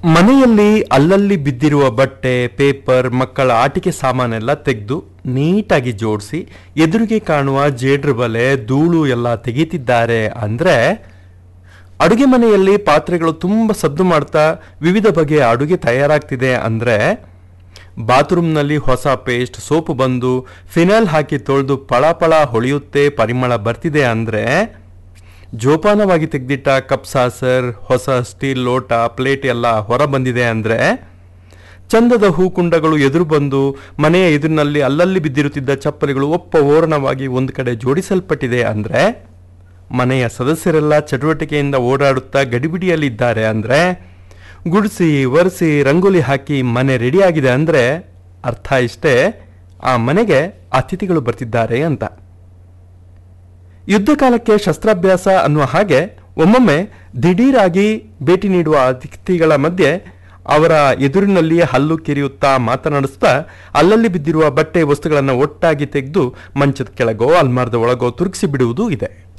ಮನೆಯಲ್ಲಿ ಅಲ್ಲಲ್ಲಿ ಬಿದ್ದಿರುವ ಬಟ್ಟೆ ಪೇಪರ್ ಮಕ್ಕಳ ಆಟಿಕೆ ಸಾಮಾನೆಲ್ಲ ತೆಗೆದು ನೀಟಾಗಿ ಜೋಡಿಸಿ ಎದುರಿಗೆ ಕಾಣುವ ಜೇಡ್ರ ಬಲೆ ಧೂಳು ಎಲ್ಲ ತೆಗೀತಿದ್ದಾರೆ ಅಂದ್ರೆ ಅಡುಗೆ ಮನೆಯಲ್ಲಿ ಪಾತ್ರೆಗಳು ತುಂಬ ಸದ್ದು ಮಾಡ್ತಾ ವಿವಿಧ ಬಗೆಯ ಅಡುಗೆ ತಯಾರಾಗ್ತಿದೆ ಅಂದ್ರೆ ಬಾತ್ರೂಮ್ನಲ್ಲಿ ಹೊಸ ಪೇಸ್ಟ್ ಸೋಪು ಬಂದು ಫಿನೈಲ್ ಹಾಕಿ ತೊಳೆದು ಪಳಪಳ ಹೊಳೆಯುತ್ತೆ ಪರಿಮಳ ಬರ್ತಿದೆ ಅಂದ್ರೆ ಜೋಪಾನವಾಗಿ ತೆಗೆದಿಟ್ಟ ಕಪ್ ಸಾಸರ್ ಹೊಸ ಸ್ಟೀಲ್ ಲೋಟ ಪ್ಲೇಟ್ ಎಲ್ಲ ಹೊರ ಬಂದಿದೆ ಅಂದ್ರೆ ಚಂದದ ಹೂಕುಂಡಗಳು ಎದುರು ಬಂದು ಮನೆಯ ಎದುರಿನಲ್ಲಿ ಅಲ್ಲಲ್ಲಿ ಬಿದ್ದಿರುತ್ತಿದ್ದ ಚಪ್ಪಲಿಗಳು ಒಪ್ಪ ಓರಣವಾಗಿ ಒಂದು ಕಡೆ ಜೋಡಿಸಲ್ಪಟ್ಟಿದೆ ಅಂದ್ರೆ ಮನೆಯ ಸದಸ್ಯರೆಲ್ಲ ಚಟುವಟಿಕೆಯಿಂದ ಓಡಾಡುತ್ತಾ ಗಡಿಬಿಡಿಯಲ್ಲಿದ್ದಾರೆ ಅಂದ್ರೆ ಗುಡಿಸಿ ಒರೆಸಿ ರಂಗೋಲಿ ಹಾಕಿ ಮನೆ ರೆಡಿಯಾಗಿದೆ ಅಂದ್ರೆ ಅರ್ಥ ಇಷ್ಟೇ ಆ ಮನೆಗೆ ಅತಿಥಿಗಳು ಬರ್ತಿದ್ದಾರೆ ಅಂತ ಯುದ್ಧ ಕಾಲಕ್ಕೆ ಶಸ್ತ್ರಾಭ್ಯಾಸ ಅನ್ನುವ ಹಾಗೆ ಒಮ್ಮೊಮ್ಮೆ ದಿಢೀರಾಗಿ ಭೇಟಿ ನೀಡುವ ಅತಿಥಿಗಳ ಮಧ್ಯೆ ಅವರ ಎದುರಿನಲ್ಲಿಯೇ ಹಲ್ಲು ಕಿರಿಯುತ್ತಾ ಮಾತನಾಡಿಸ್ತಾ ಅಲ್ಲಲ್ಲಿ ಬಿದ್ದಿರುವ ಬಟ್ಟೆ ವಸ್ತುಗಳನ್ನು ಒಟ್ಟಾಗಿ ತೆಗೆದು ಮಂಚದ ಕೆಳಗೋ ಅಲ್ಮಾರದ ಒಳಗೋ ತುರುಗಿಸಿ ಬಿಡುವುದೂ ಇದೆ